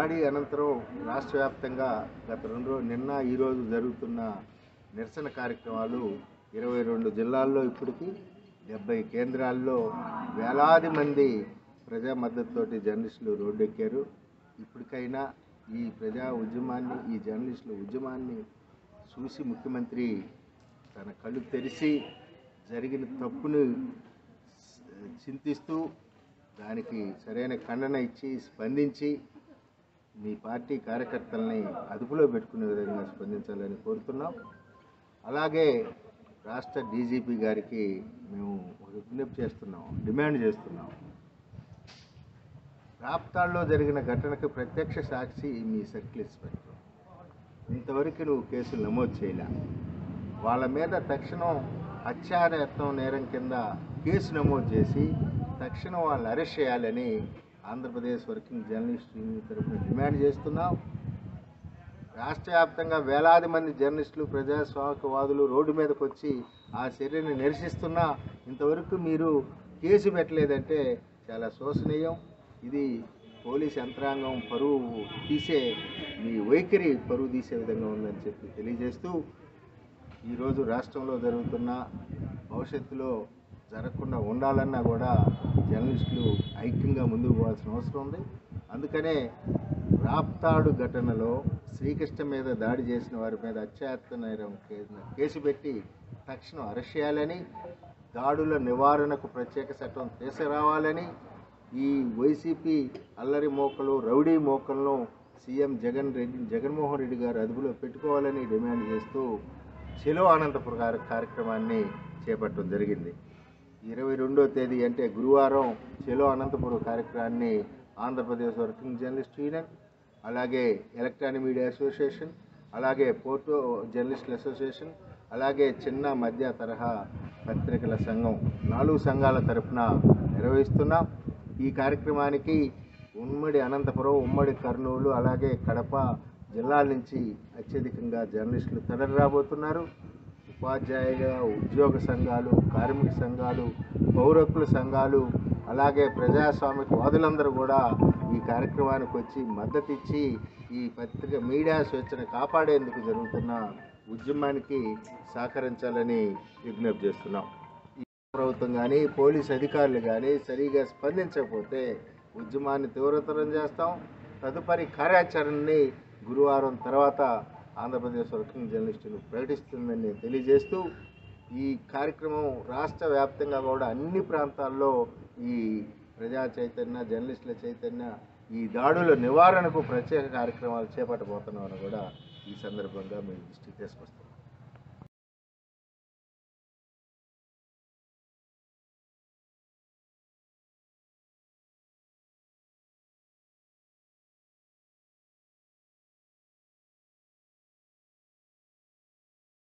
దాడి అనంతరం రాష్ట్ర వ్యాప్తంగా గత రెండు రోజు నిన్న ఈరోజు జరుగుతున్న నిరసన కార్యక్రమాలు ఇరవై రెండు జిల్లాల్లో ఇప్పటికీ డెబ్బై కేంద్రాల్లో వేలాది మంది ప్రజా మద్దతుతోటి జర్నలిస్టులు రోడ్డెక్కారు ఇప్పటికైనా ఈ ప్రజా ఉద్యమాన్ని ఈ జర్నలిస్టుల ఉద్యమాన్ని చూసి ముఖ్యమంత్రి తన కళ్ళు తెరిచి జరిగిన తప్పును చింతిస్తూ దానికి సరైన ఖండన ఇచ్చి స్పందించి మీ పార్టీ కార్యకర్తల్ని అదుపులో పెట్టుకునే విధంగా స్పందించాలని కోరుతున్నాం అలాగే రాష్ట్ర డీజీపీ గారికి మేము ఒక విజ్ఞప్తి చేస్తున్నాం డిమాండ్ చేస్తున్నాం రాప్తాడ్లో జరిగిన ఘటనకు ప్రత్యక్ష సాక్షి మీ సర్కిల్ ఇన్స్పెక్టర్ ఇంతవరకు నువ్వు కేసులు నమోదు చేయలే వాళ్ళ మీద తక్షణం హత్యాయత్నం నేరం కింద కేసు నమోదు చేసి తక్షణం వాళ్ళు అరెస్ట్ చేయాలని ఆంధ్రప్రదేశ్ వర్కింగ్ జర్నలిస్ట్ యూనియన్ తరఫున డిమాండ్ చేస్తున్నాం రాష్ట్ర వ్యాప్తంగా వేలాది మంది జర్నలిస్టులు ప్రజాస్వామికవాదులు రోడ్డు మీదకి వచ్చి ఆ చర్యని నిరసిస్తున్నా ఇంతవరకు మీరు కేసు పెట్టలేదంటే చాలా శోచనీయం ఇది పోలీస్ యంత్రాంగం పరువు తీసే మీ వైఖరి పరువు తీసే విధంగా ఉందని చెప్పి తెలియజేస్తూ ఈరోజు రాష్ట్రంలో జరుగుతున్న భవిష్యత్తులో జరగకుండా ఉండాలన్నా కూడా జర్నలిస్టులు ఐక్యంగా ముందుకు పోవాల్సిన అవసరం ఉంది అందుకనే రాప్తాడు ఘటనలో శ్రీకృష్ణ మీద దాడి చేసిన వారి మీద అత్యాత్మ నేరం కే- కేసు పెట్టి తక్షణం అరెస్ట్ చేయాలని దాడుల నివారణకు ప్రత్యేక చట్టం తీసుకురావాలని ఈ వైసీపీ అల్లరి మోకలు రౌడీ మోకలను సీఎం జగన్ రెడ్డి జగన్మోహన్ రెడ్డి గారు అదుపులో పెట్టుకోవాలని డిమాండ్ చేస్తూ చెలో అనంతపురం కార్య- కార్యక్రమాన్ని చేపట్టడం జరిగింది ఇరవై రెండో తేదీ అంటే గురువారం చెలో అనంతపురం కార్యక్రమాన్ని ఆంధ్రప్రదేశ్ వర్కింగ్ జర్నలిస్ట్ యూనియన్ అలాగే ఎలక్ట్రానిక్ మీడియా అసోసియేషన్ అలాగే పోర్టో జర్నలిస్టుల అసోసియేషన్ అలాగే చిన్న మధ్య తరహా పత్రికల సంఘం నాలుగు సంఘాల తరపున నిర్వహిస్తున్నాం ఈ కార్యక్రమానికి ఉమ్మడి అనంతపురం ఉమ్మడి కర్నూలు అలాగే కడప జిల్లాల నుంచి అత్యధికంగా జర్నలిస్టులు తరలి రాబోతున్నారు ఉపాధ్యాయుల ఉద్యోగ సంఘాలు కార్మిక సంఘాలు పౌరకుల సంఘాలు అలాగే ప్రజాస్వామిక వాదులందరూ కూడా ఈ కార్యక్రమానికి వచ్చి మద్దతు ఇచ్చి ఈ పత్రిక మీడియా స్వేచ్ఛను కాపాడేందుకు జరుగుతున్న ఉద్యమానికి సహకరించాలని విజ్ఞప్తి చేస్తున్నాం ఈ ప్రభుత్వం కానీ పోలీస్ అధికారులు కానీ సరిగా స్పందించకపోతే ఉద్యమాన్ని తీవ్రతరం చేస్తాం తదుపరి కార్యాచరణని గురువారం తర్వాత ఆంధ్రప్రదేశ్ వర్కింగ్ జర్నలిస్టులు ప్రకటిస్తుందని తెలియజేస్తూ ఈ కార్యక్రమం రాష్ట్ర వ్యాప్తంగా కూడా అన్ని ప్రాంతాల్లో ఈ ప్రజా చైతన్య జర్నలిస్టుల చైతన్య ఈ దాడుల నివారణకు ప్రత్యేక కార్యక్రమాలు చేపట్టబోతున్నామని కూడా ఈ సందర్భంగా మీ దృష్టికి తీసుకొస్తాం